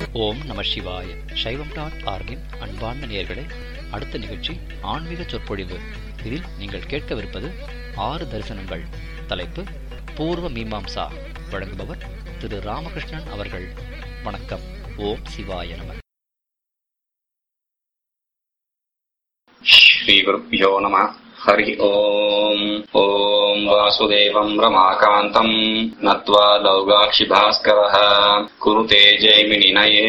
ஓம் நம சிவாய சைவம் டாட் ஆர்கின் அன்பார்ந்த நேயர்களே அடுத்த நிகழ்ச்சி ஆன்மீக சொற்பொழிவு இதில் நீங்கள் கேட்கவிருப்பது ஆறு தரிசனங்கள் தலைப்பு பூர்வ மீமாம்சா வழங்குபவர் திரு ராமகிருஷ்ணன் அவர்கள் வணக்கம் ஓம் சிவாய நம श्रीगुरुभ्यो नमः हरि ओम् ॐ वासुदेवम् रमाकान्तम् नत्वा लौगाक्षिभास्करः कुरुते जैमिनिनये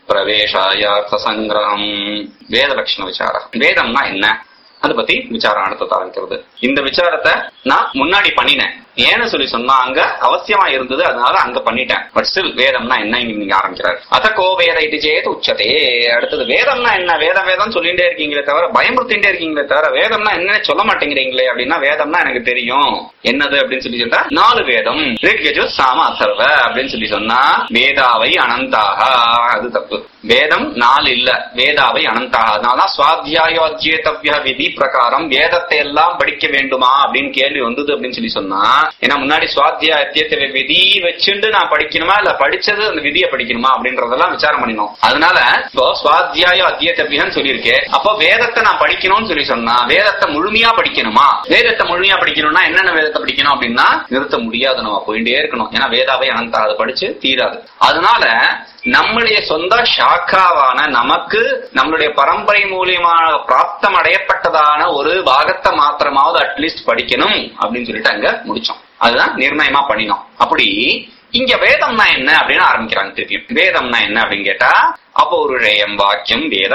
பிரவேசாயார்த்தசங்கிரகம் வேத லட்சண விசாரம் வேதம்னா என்ன அதை பத்தி விசாரம் அடுத்த ஆரம்பிக்கிறது இந்த விசாரத்தை நான் முன்னாடி பண்ணினேன் ஏன்னு சொல்லி சொன்னா அங்க அவசியமா இருந்தது அதனால அங்க பண்ணிட்டேன் பட் ஸ்டில் வேதம்னா என்ன இங்க நீங்க ஆரம்பிக்கிறாரு அத கோ வேத இது சேது உச்சதே அடுத்தது வேதம்னா என்ன வேதம் வேதம் சொல்லிட்டே இருக்கீங்களே தவிர பயமுறுத்திட்டே இருக்கீங்களே தவிர வேதம்னா என்னன்னு சொல்ல மாட்டேங்கிறீங்களே அப்படின்னா வேதம்னா எனக்கு தெரியும் என்னது அப்படின்னு சொல்லி சொல்றா நாலு வேதம் ரிக்யஜு சாம அசர்வ அப்படின்னு சொல்லி சொன்னா வேதாவை அனந்தாக அது தப்பு வேதம் நாலு இல்ல வேதாவை அனந்தாக அதனாலதான் சுவாத்தியாயோ அத்தியேதவ்ய விதி பிரகாரம் வேதத்தை எல்லாம் படிக்க வேண்டுமா அப்படின்னு கேள்வி வந்தது அப்படின்னு சொல்லி சொன்னா ஏன்னா முன்னாடி சுவாத்தியா அத்தியத்த விதி வச்சுட்டு நான் படிக்கணுமா இல்ல படிச்சது அந்த விதியை படிக்கணுமா அப்படின்றதெல்லாம் விசாரம் பண்ணினோம் அதனால இப்போ சுவாத்தியாயோ அத்தியத்தவியன்னு சொல்லியிருக்கேன் அப்போ வேதத்தை நான் படிக்கணும்னு சொல்லி சொன்னா வேதத்தை முழுமையா படிக்கணுமா வேதத்தை முழுமையா படிக்கணும்னா என்னென்ன வேதத்தை படிக்கணும் அப்படின்னா நிறுத்த முடியாது நம்ம போயிட்டே இருக்கணும் ஏன்னா வேதாவை அனந்தா அதை படிச்சு தீராது அதனால நம்முடைய சொந்த ஷாக்காவான நமக்கு நம்மளுடைய பரம்பரை மூலியமான பிராப்தம் அடையப்பட்டதான ஒரு பாகத்தை மாத்திரமாவது அட்லீஸ்ட் படிக்கணும் அப்படின்னு சொல்லிட்டு அங்க முடிச்சோம் அதுதான் நிர்ணயமா பண்ணினோம் அப்படி இங்க வேதம்னா என்ன அப்படின்னு ஆரம்பிக்கிறாங்க திருப்பியும் வேதம்னா என்ன அப்படின்னு கேட்டா அபௌருஷேயம் வாக்கியம் வேத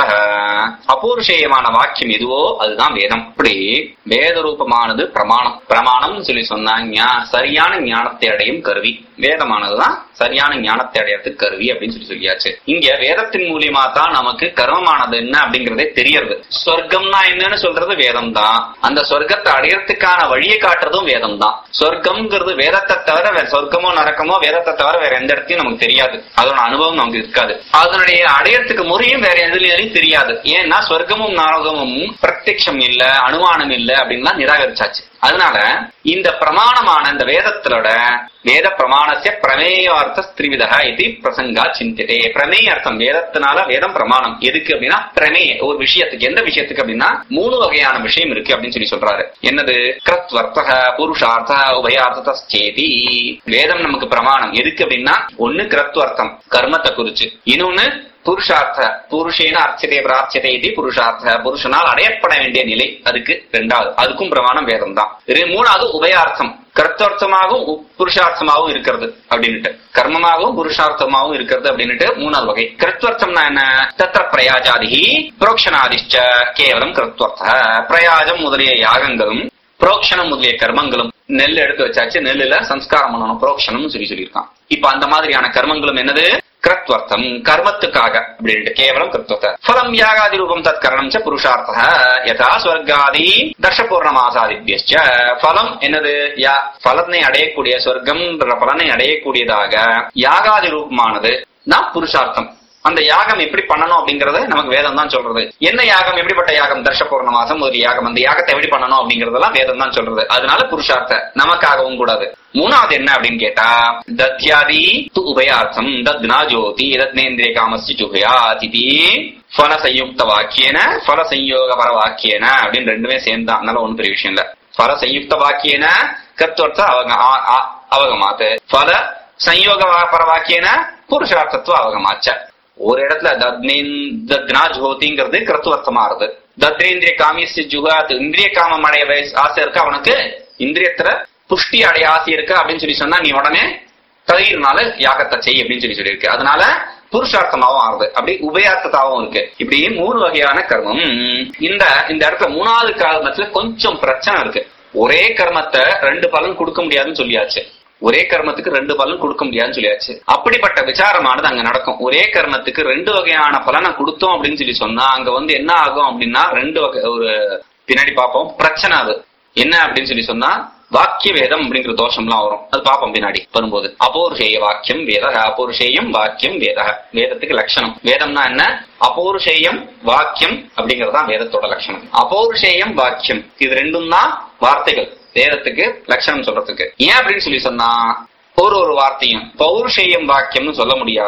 அபௌருஷேயமான வாக்கியம் எதுவோ அதுதான் வேதம் அப்படி வேத ரூபமானது பிரமாணம் பிரமாணம் சொல்லி சொன்னா ஞா- சரியான ஞானத்தை அடையும் கருவி வேதமானதுதான் சரியான ஞானத்தை அடையறதுக்கு கருவி அப்படின்னு சொல்லி சொல்லியாச்சு இங்க வேதத்தின் மூலியமா தான் நமக்கு கர்மமானது என்ன அப்படிங்கறதே தெரியறது சொர்க்கம்னா என்னன்னு சொல்றது வேதம் தான் அந்த சொர்க்கத்தை அடையறதுக்கான வழியை காட்டுறதும் வேதம் தான் சொர்க்கம்ங்கிறது வேதத்தை தவிர வேற சொர்க்கமோ நரக்கமோ வேதத்தை தவிர வேற எந்த இடத்தையும் நமக்கு தெரியாது அதோட அனுபவம் நமக்கு இருக்காது அதனுடைய அடையறதுக்கு முறையும் வேற எதுலயும் தெரியாது ஏன்னா சொர்க்கமும் நரகமும் பிரத்யக்ஷம் இல்ல அனுமானம் இல்ல அப்படின்லாம் நிராகரிச்சாச்சு அதனால இந்த பிரமாணமான இந்த வேதத்திலோட வேத பிரமாணசிய பிரமேயார்த்த ஸ்திரிவிதா இது பிரசங்கா சிந்தித்தே பிரமேய அர்த்தம் வேதத்தினால வேதம் பிரமாணம் எதுக்கு அப்படின்னா பிரமேய ஒரு விஷயத்துக்கு எந்த விஷயத்துக்கு அப்படின்னா மூணு வகையான விஷயம் இருக்கு அப்படின்னு சொல்லி சொல்றாரு என்னது கிருத்வர்த்தக புருஷார்த்த உபயார்த்த சேதி வேதம் நமக்கு பிரமாணம் எதுக்கு அப்படின்னா ஒண்ணு கிருத்வர்த்தம் கர்மத்தை குறிச்சு இன்னொன்னு புருஷார்த்த புருஷேன அர்ச்சதே பிரார்ச்சதே இது புருஷார்த்த புருஷனால் அடையப்பட வேண்டிய நிலை அதுக்கு ரெண்டாவது அதுக்கும் பிரமாணம் வேதம் தான் இது மூணாவது உபயார்த்தம் கர்த்தார்த்தமாகவும் உ- புருஷார்த்தமாகவும் இருக்கிறது அப்படின்னுட்டு கர்மமாகவும் புருஷார்த்தமாகவும் இருக்கிறது அப்படின்னுட்டு மூணாவது வகை கிருத்வர்த்தம்னா என்ன தத்திர பிரயாஜாதிகி புரோக்ஷனாதிஷ்ட கேவலம் கிருத்வர்த்த பிரயாஜம் முதலிய யாகங்களும் புரோக்ஷணம் முதலிய கர்மங்களும் நெல் எடுத்து வச்சாச்சு நெல்லுல சம்ஸ்காரம் பண்ணணும் புரோக்ஷணம்னு சொல்லி சொல்லியிருக்கான் இப்ப அந்த மாதிரியான கர்மங்களும் என்னது கிருத்வர்த்தம் கர்மத்துக்காக அப்படின்ட்டு கேவலம் கிருத்வர்த்த ஃபலம் யாகாதி ரூபம் தத் கரணம் ச புருஷார்த்த யதா ஸ்வர்காதி தர்ஷபூர்ணமாசாதிபியச்ச ஃபலம் என்னது யா பலனை அடையக்கூடிய சொர்க்கம்ன்ற பலனை அடையக்கூடியதாக யாகாதி ரூபமானது நான் புருஷார்த்தம் அந்த யாகம் எப்படி பண்ணணும் அப்படிங்கறது நமக்கு வேதம் தான் சொல்றது என்ன யாகம் எப்படிப்பட்ட யாகம் தர்ஷ பௌர்ணமாசம் ஒரு யாகம் அந்த யாகத்தை எப்படி பண்ணணும் அப்படிங்கறதெல்லாம் வேதம் தான் சொல்றது அதனால புருஷார்த்த நமக்காகவும் கூடாது மூணாவது என்ன அப்படின்னு கேட்டா தத்யாதி து உபயார்த்தம் தத்னா ஜோதி தத்னேந்திரிய காமஸ்தி உபயா திதி ஃபல சயுக்த வாக்கியன ஃபல சம்யோக பர வாக்கியன அப்படின்னு ரெண்டுமே சேர்ந்தான் அதனால ஒண்ணும் பெரிய விஷயம் இல்ல ஃபல சயுக்த வாக்கியன கர்த்தர்த்த அவங்க ஆ- ஆ- அவகமாத்து ஃபல சம்யோக பர வாக்கியன புருஷார்த்தத்துவ அவகமாச்ச ஒரு இடத்துல தத்னேன் தத்னா ஜோதிங்கிறது கிருத்துவர்த்தமா இருது தத்ரேந்திரிய காமியசி ஜுகாத் இந்திரிய காமம் அடைய வயசு ஆசை இருக்கு அவனுக்கு இந்திரியத்துல புஷ்டி அடைய ஆசை இருக்கு அப்படின்னு சொல்லி சொன்னா நீ உடனே தயிர்னால யாகத்தை செய் அப்படின்னு சொல்லி சொல்லியிருக்கு அதனால புருஷார்த்தமாவும் ஆறுது அப்படி உபயார்த்தத்தாவும் இருக்கு இப்படி மூணு வகையான கர்மம் இந்த இந்த இடத்துல மூணாவது கர்மத்துல கொஞ்சம் பிரச்சனை இருக்கு ஒரே கர்மத்தை ரெண்டு பலன் கொடுக்க முடியாதுன்னு சொல்லியாச்சு ஒரே கர்மத்துக்கு ரெண்டு பலன் கொடுக்க முடியாதுன்னு சொல்லியாச்சு அப்படிப்பட்ட விசாரமானது அங்க நடக்கும் ஒரே கர்மத்துக்கு ரெண்டு வகையான பலனை கொடுத்தோம் அப்படின்னு சொல்லி சொன்னா அங்க வந்து என்ன ஆகும் அப்படின்னா ரெண்டு வகை ஒரு பின்னாடி பார்ப்போம் பிரச்சனை அது என்ன அப்படின்னு சொல்லி சொன்னா வாக்கிய வேதம் அப்படிங்கிற தோஷம்லாம் வரும் அது பார்ப்போம் பின்னாடி வரும்போது அபௌருஷேய வாக்கியம் வேத அபௌருஷேயம் வாக்கியம் வேத வேதத்துக்கு லட்சணம் வேதம்னா என்ன அபௌருஷேயம் வாக்கியம் அப்படிங்கறதுதான் வேதத்தோட லட்சணம் அபௌருஷேயம் வாக்கியம் இது ரெண்டும் தான் வார்த்தைகள் வேதத்துக்கு லட்சணம் சொல்றதுக்கு ஏன் அப்படின்னு சொல்லி சொன்னா ஒரு ஒரு வார்த்தையும் பௌருஷேயம் வாக்கியம்னு சொல்ல முடியாது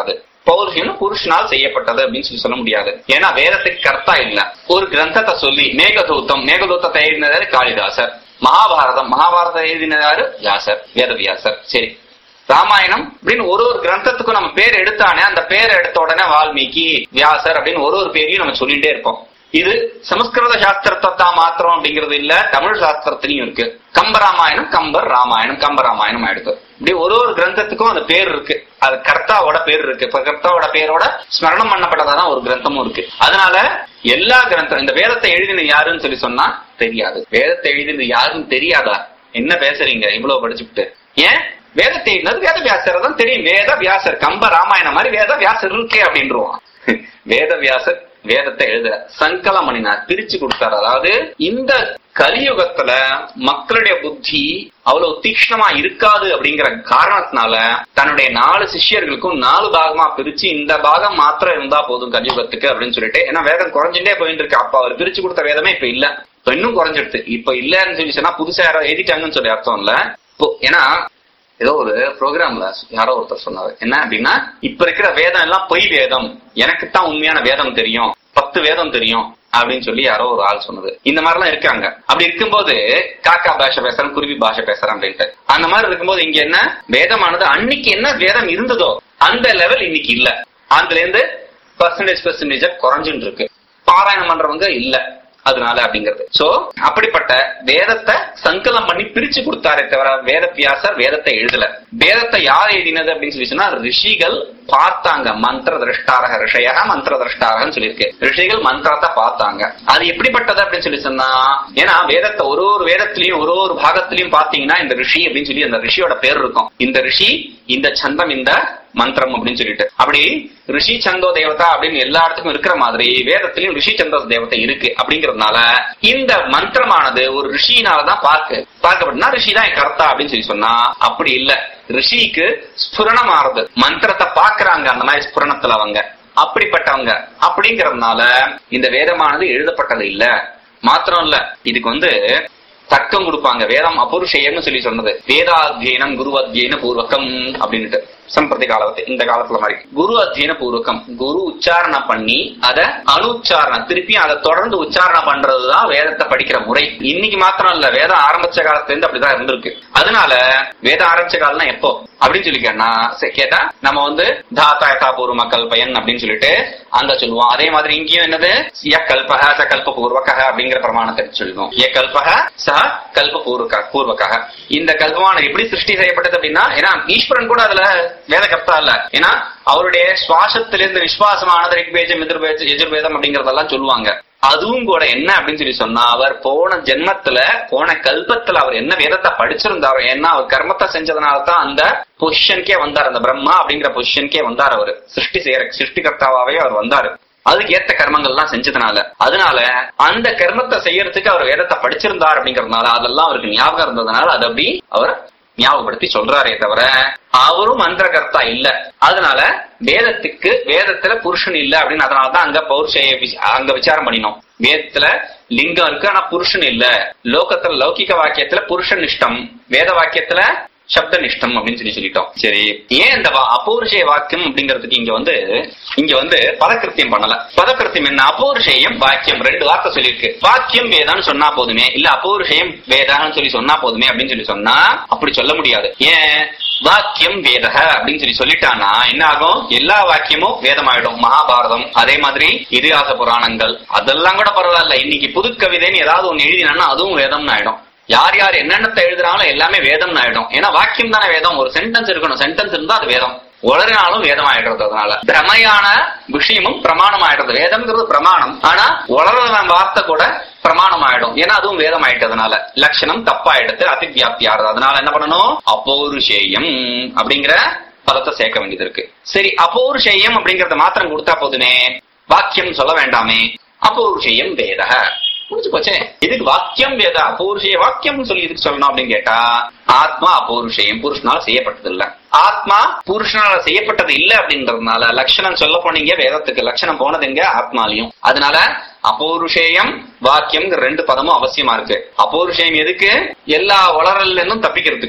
பௌருஷம் புருஷனால் செய்யப்பட்டது அப்படின்னு சொல்லி சொல்ல முடியாது ஏன்னா வேதத்துக்கு கர்த்தா இல்ல ஒரு கிரந்தத்தை சொல்லி மேகதூத்தம் மேகதூத்தத்தை எழுதினதாரு காளிதாசர் மகாபாரதம் மகாபாரதம் எழுதினதாரு வியாசர் வேதவியாசர் சரி ராமாயணம் அப்படின்னு ஒரு ஒரு கிரந்தத்துக்கும் நம்ம பேர் எடுத்தானே அந்த பேர் எடுத்த உடனே வால்மீகி வியாசர் அப்படின்னு ஒரு ஒரு பேரையும் நம்ம சொல்லிட்டே இருப்போம் இது சமஸ்கிருத சாஸ்திரத்தை தான் மாத்திரம் அப்படிங்கிறது இல்ல தமிழ் சாஸ்திரத்திலையும் இருக்கு கம்பராமாயணம் கம்பர் ராமாயணம் கம்பராமாயணம் ஆயிடுது இப்படி ஒரு ஒரு கிரந்தத்துக்கும் அந்த பேர் இருக்கு அது கர்த்தாவோட பேர் இருக்கு இப்ப கர்த்தாவோட பேரோட ஸ்மரணம் பண்ணப்பட்டதாதான் ஒரு கிரந்தமும் இருக்கு அதனால எல்லா கிரந்தம் இந்த வேதத்தை எழுதினது யாருன்னு சொல்லி சொன்னா தெரியாது வேதத்தை எழுதினது யாருன்னு தெரியாதா என்ன பேசுறீங்க இவ்வளவு படிச்சுட்டு ஏன் வேதத்தை எழுதினது வேத வியாசர் தான் தெரியும் வேத வியாசர் கம்ப ராமாயணம் மாதிரி வேத வியாசர் இருக்கே அப்படின்றான் வேத வியாசர் வேதத்தை எழுத சங்கலம் பண்ணினார் பிரிச்சு கொடுத்தார் அதாவது இந்த கலியுகத்துல மக்களுடைய புத்தி அவ்வளவு தீக்ஷ்ணமா இருக்காது அப்படிங்கிற காரணத்தினால தன்னுடைய நாலு சிஷ்யர்களுக்கும் நாலு பாகமா பிரிச்சு இந்த பாகம் மாத்திரம் இருந்தா போதும் கலியுகத்துக்கு அப்படின்னு சொல்லிட்டு ஏன்னா வேதம் குறைஞ்சுட்டே போயிட்டு இருக்கு அப்ப அவர் பிரிச்சு கொடுத்த வேதமே இப்ப இல்ல இப்ப இன்னும் குறைஞ்சிடுது இப்ப இல்லன்னு சொல்லி சொன்னா புதுசா யாரோ எழுதிட்டாங்கன்னு சொல்லி அர்த்தம் இல்ல இப்போ ஏன்னா ஏதோ ஒரு ப்ரோக்ராம்ல யாரோ ஒருத்தர் சொன்னாரு என்ன அப்படின்னா இப்ப இருக்கிற வேதம் எல்லாம் பொய் வேதம் எனக்கு தான் உண்மையான வேதம் தெரியும் பத்து வேதம் தெரியும் அப்படின்னு சொல்லி யாரோ ஒரு ஆள் சொன்னது இந்த மாதிரி எல்லாம் இருக்காங்க அப்படி இருக்கும்போது காக்கா பாஷை பேசுறேன் குருவி பாஷை பேசுறேன் அப்படின்ட்டு அந்த மாதிரி இருக்கும்போது இங்க என்ன வேதமானது அன்னைக்கு என்ன வேதம் இருந்ததோ அந்த லெவல் இன்னைக்கு இல்ல அதுல இருந்து பர்சன்டேஜ் பெர்சன்டேஜ் குறைஞ்சுட்டு இருக்கு பாராயணம் பண்றவங்க இல்ல அதனால அப்படிங்கிறது சோ அப்படிப்பட்ட வேதத்தை சங்கலம் பண்ணி பிரிச்சு கொடுத்தாரே தவிர வேத வியாசர் வேதத்தை எழுதல வேதத்தை யார் எழுதினது அப்படின்னு சொல்லி சொன்னா ரிஷிகள் பார்த்தாங்க மந்திர திரஷ்டாரக ரிஷய மந்திர திரஷ்டாரகன்னு சொல்லியிருக்கு ரிஷிகள் மந்திரத்தை பார்த்தாங்க அது எப்படிப்பட்டது அப்படின்னு சொல்லி சொன்னா ஏன்னா வேதத்தை ஒரு ஒரு வேதத்திலையும் ஒரு ஒரு பாகத்திலையும் பாத்தீங்கன்னா இந்த ரிஷி அப்படின்னு சொல்லி அந்த ரிஷியோட பேர் இருக்கும் இந்த ரிஷி இந்த சந்தம் இந்த மந்திரம் அப்படின்னு சொல்லிட்டு அப்படி ரிஷி சந்தோ தேவதா அப்படின்னு எல்லா இடத்துக்கும் இருக்கிற மாதிரி வேதத்திலையும் ரிஷி சந்தோ தேவதை இருக்கு அப்படிங்கறதுனால இந்த மந்திரமானது ஒரு ரிஷினாலதான் பார்க்க பார்க்கப்பட்டுனா ரிஷி தான் கர்த்தா அப்படின்னு சொல்லி சொன்னா அப்படி இல்ல ரிஷிக்கு ஸ்புரணம் ஆறுது மந்திரத்தை பாக்குறாங்க அந்த மாதிரி ஸ்புரணத்துல அவங்க அப்படிப்பட்டவங்க அப்படிங்கறதுனால இந்த வேதமானது எழுதப்பட்டது இல்ல மாத்திரம் இல்ல இதுக்கு வந்து தர்க்கம் கொடுப்பாங்க வேதம் அபுருஷயம்னு சொல்லி சொன்னது வேதாத்தியனம் குரு அத்தியன பூர்வகம் அப்படின்ட்டு சம்பிரதி காலத்து இந்த காலத்துல மாதிரி குரு அத்தியன பூர்வகம் குரு உச்சாரணம் பண்ணி அத அனுச்சாரணம் திருப்பி அதை தொடர்ந்து உச்சாரணம் பண்றதுதான் வேதத்தை படிக்கிற முறை இன்னைக்கு மாத்திரம் இல்ல வேதம் ஆரம்பிச்ச காலத்துல இருந்து அப்படிதான் இருந்திருக்கு அதனால வேதம் ஆரம்பிச்ச காலம்னா எப்போ அப்படின்னு சொல்லி கேட்டா சரி, கேட்டா நம்ம வந்து தாத்தா யதா பூர்வ கல்பயன் அப்படின்னு சொல்லிட்டு அங்க சொல்லுவோம் அதே மாதிரி இங்கேயும் என்னது ய கல்பக ச கல்ப பூர்வக அப்படிங்கிற பிரமாணத்தை சொல்லுவோம் ஏ கல்பக ச கல்ப பூர்வக பூர்வக இந்த கல்பமானது எப்படி சிருஷ்டி செய்யப்பட்டது அப்படின்னா ஏன்னா ஈஸ்வரன் கூட அதுல வேத கர்த்தா இல்ல ஏன்னா அவருடைய சுவாசத்திலிருந்து விஸ்வாசமானது ரிக்வேஜம் எதிர்வேஜம் எதிர்வேதம் அப்படிங்கறதெல்லாம் சொல்லுவாங்க அதுவும் கூட என்ன அப்படின்னு சொல்லி சொன்னா அவர் போன ஜென்மத்துல போன கல்பத்துல அவர் என்ன வேதத்தை படிச்சிருந்தாரோ ஏன்னா அவர் கர்மத்தை செஞ்சதுனால தான் அந்த பொசிஷனுக்கே வந்தார் அந்த பிரம்மா அப்படிங்கிற பொசிஷனுக்கே வந்தார் அவர் சிருஷ்டி செய்யற சிருஷ்டிகர்த்தாவே அவர் வந்தாரு அதுக்கு ஏத்த கர்மங்கள்லாம் செஞ்சதுனால அதனால அந்த கர்மத்தை செய்யறதுக்கு அவர் வேதத்தை படிச்சிருந்தார் அப்படிங்கறதுனால அதெல்லாம் அவருக்கு ஞாபகம் இருந்ததுனால அது அப்படி அவர் ஞாபகப்படுத்தி சொல்றாரே தவிர அவரும் மந்திரகர்த்தா இல்ல அதனால வேதத்துக்கு வேதத்துல புருஷன் இல்ல அப்படின்னு அதனாலதான் அங்க பௌர்ஷய வி- அங்க விசாரம் பண்ணினோம் வேதத்துல லிங்கம் இருக்கு ஆனா புருஷன் இல்ல லோகத்துல லௌகிக வாக்கியத்துல புருஷன் நிஷ்டம் வேத வாக்கியத்துல சப்த நிஷ்டம் அப்படின்னு சொல்லி சொல்லிட்டோம் சரி ஏன் இந்த வா- அபௌருஷய வாக்கியம் அப்படிங்கிறதுக்கு இங்க வந்து இங்க வந்து பதக்கிருத்தியம் பண்ணல பதக்கிருத்தியம் என்ன அபௌருஷேயம் வாக்கியம் ரெண்டு வார்த்தை சொல்லியிருக்கு வாக்கியம் வேதான்னு சொன்னா போதுமே இல்ல அபௌருஷேயம் வேதான்னு சொல்லி சொன்னா போதுமே அப்படின்னு சொல்லி சொன்னா அப்படி சொல்ல முடியாது ஏன் வாக்கியம் வேதக அப்படின்னு சொல்லி சொல்லிட்டானா என்ன ஆகும் எல்லா வாக்கியமும் வேதமாயிடும் மகாபாரதம் அதே மாதிரி இதிகாச புராணங்கள் அதெல்லாம் கூட பரவாயில்ல இன்னைக்கு புது கவிதைன்னு ஏதாவது ஒண்ணு எழுதினா அதுவும் வேதம்னு ஆயிடும் யார் யார் என்னென்னத்தை எழுதுறாங்களோ எல்லாமே வேதம்னு ஆயிடும் ஏன்னா வாக்கியம் தானே வேதம் ஒரு சென்டென்ஸ் இருக்கணும் சென்டென்ஸ் இருந்தா அது வேதம் உளறினாலும் வேதம் ஆயிடுறது அதனால பிரமையான விஷயமும் பிரமாணம் ஆயிடுறது வேதம்ங்கிறது பிரமாணம் ஆனா உளறவன் வார்த்தை கூட பிரமாணம் ஆயிடும் ஏன்னா அதுவும் வேதம் ஆயிட்டதுனால லட்சணம் தப்பாயிடுது அதிவியாப்தி ஆறுது அதனால என்ன பண்ணணும் அப்பௌருஷேயம் அப்படிங்கிற பதத்தை சேர்க்க வேண்டியது இருக்கு சரி அப்பௌருஷேயம் அப்படிங்கறத மாத்திரம் கொடுத்தா போதுமே வாக்கியம் சொல்ல வேண்டாமே அப்பௌருஷேயம் வேதக முடிச்சு போச்சே இதுக்கு வாக்கியம் வேத அபௌருஷய வாக்கியம் சொல்லி இதுக்கு சொல்லணும் அப்படின்னு கேட்டா ஆத்மா அபௌருஷயம் புருஷனால செய்யப்பட்டது இல்ல ஆத்மா புருஷனால செய்யப்பட்டது இல்ல அப்படின்றதுனால லட்சணம் சொல்ல போனீங்க வேதத்துக்கு லட்சணம் போனதுங்க ஆத்மாலையும் அதனால அபௌருஷேயம் வாக்கியம் ரெண்டு பதமும் அவசியமா இருக்கு அபௌருஷேயம் எதுக்கு எல்லா வளரல்ல இருந்தும் தப்பிக்கிறதுக்கு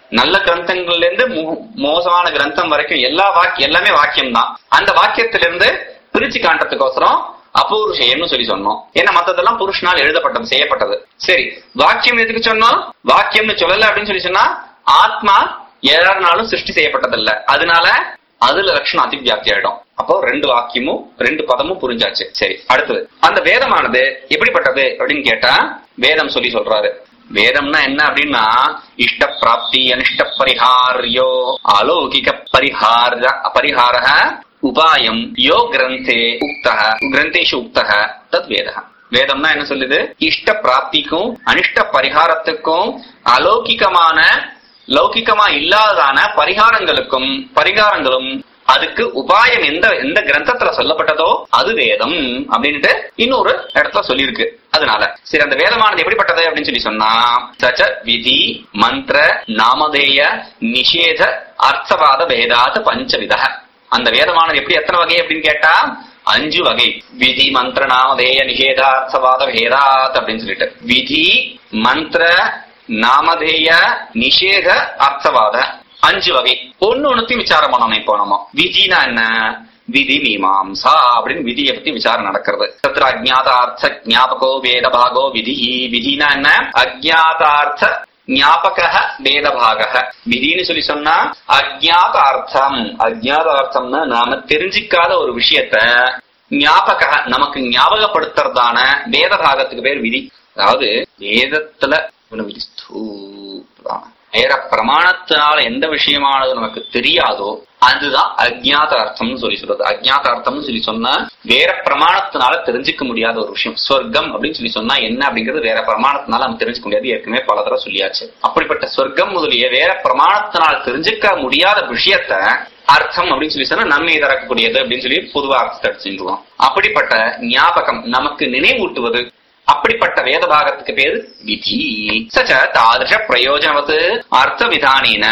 நல்ல கிரந்தங்கள்ல இருந்து மோ- மோசமான கிரந்தம் வரைக்கும் எல்லா வாக்கியம் எல்லாமே வாக்கியம் தான் அந்த வாக்கியத்திலிருந்து பிரிச்சு காட்டுறதுக்கோசரம் அபௌருஷயம்னு சொல்லி சொன்னோம் ஏன்னா மத்ததெல்லாம் புருஷனால் எழுதப்பட்டது செய்யப்பட்டது சரி வாக்கியம் எதுக்கு சொன்னோம் வாக்கியம்னு சொல்லல அப்படின்னு சொல்லி சொன்னா ஆத்மா யாருனாலும் சிருஷ்டி செய்யப்பட்டதில்ல அதனால அதுல லட்சணம் அதிவியாப்தி ஆயிடும் அப்போ ரெண்டு வாக்கியமும் ரெண்டு பதமும் புரிஞ்சாச்சு சரி அடுத்தது அந்த வேதமானது எப்படிப்பட்டது அப்படின்னு கேட்டா வேதம் சொல்லி சொல்றாரு வேதம்னா என்ன அப்படின்னா இஷ்ட பிராப்தி அனிஷ்ட பரிஹாரியோ அலௌகிக பரிஹார பரிஹார உபாயம் யோ கிரந்தே உக்தः கிரந்தேஷு உக்தः தத் வேதः வேதம்னா என்ன சொல்லுது இஷ்ட பிராப்திக்கும் அனிஷ்ட பரிகாரத்துக்கும் அலௌகிகமான லௌகிகமா இல்லாதான பரிகாரங்களுக்கும் பரிகாரங்களும் அதுக்கு உபாயம் எந்த எந்த கிரந்தத்துல சொல்லப்பட்டதோ அது வேதம் அப்படின்ட்டு இன்னொரு இடத்துல சொல்லியிருக்கு அதனால சரி அந்த வேதமானது எப்படிப்பட்டது அப்படின்னு சொல்லி சொன்னா சச்ச விதி மந்திர நாமதேய நிஷேத அர்த்தவாத வேதாத் பஞ்சவித அந்த வேதமானது எப்படி எத்தனை வகை அப்படின்னு கேட்டா அஞ்சு வகை விதி மந்திர நாமதேய நிஷேத அர்த்தவாத வேதாத் அப்படின்னு சொல்லிட்டு விதி மந்திர நாமதேய நிஷேத அர்த்தவாத அஞ்சு வகை ஒன்னு ஒண்ணுத்தையும் விசாரம் பண்ணணும் இப்போ நம்ம விதினா என்ன விதி மீமாம்சா அப்படின்னு விதியை பத்தி விசாரம் நடக்கிறது தத்திர அஜாதார்த்த ஞாபகோ வேத பாகோ விதி விதினா என்ன அஜாதார்த்த ஞாபக வேத பாக விதின்னு சொல்லி சொன்னா அஜாத அர்த்தம் அஜாத அர்த்தம்னா நாம தெரிஞ்சிக்காத ஒரு விஷயத்த ஞாபக நமக்கு ஞாபகப்படுத்துறதான வேத பாகத்துக்கு பேர் விதி அதாவது வேதத்துல ஒரு விதி ஸ்தூ- வேற பிரமாணத்தினால எந்த விஷயமானது நமக்கு தெரியாதோ அதுதான் அஜ்ஞாத அர்த்தம்னு சொல்லி சொல்றது அஜ்ஞாத அர்த்தம்னு சொல்லி சொன்னா வேற பிரமாணத்தினால தெரிஞ்சுக்க முடியாத ஒரு விஷயம் சொர்க்கம் அப்படின்னு சொல்லி சொன்னா என்ன அப்படிங்கிறது வேற பிரமாணத்தினால நம்ம தெரிஞ்சுக்க முடியாது ஏற்கனவே பல தடவை சொல்லியாச்சு அப்படிப்பட்ட சொர்க்கம் முதலிய வேற பிரமாணத்தினால தெரிஞ்சுக்க முடியாத விஷயத்த அர்த்தம் அப்படின்னு சொல்லி சொன்னா நன்மை தரக்கூடியது அப்படின்னு சொல்லி பொதுவா அர்த்தத்தை எடுத்துருவோம் அப்படிப்பட்ட ஞாபகம் நமக்கு நினைவூட்டுவது அப்படிப்பட்ட வேத பாகத்துக்கு பேரு விதி சச்ச தாதிருஷ பிரயோஜனவத் அர்த்த விதானேன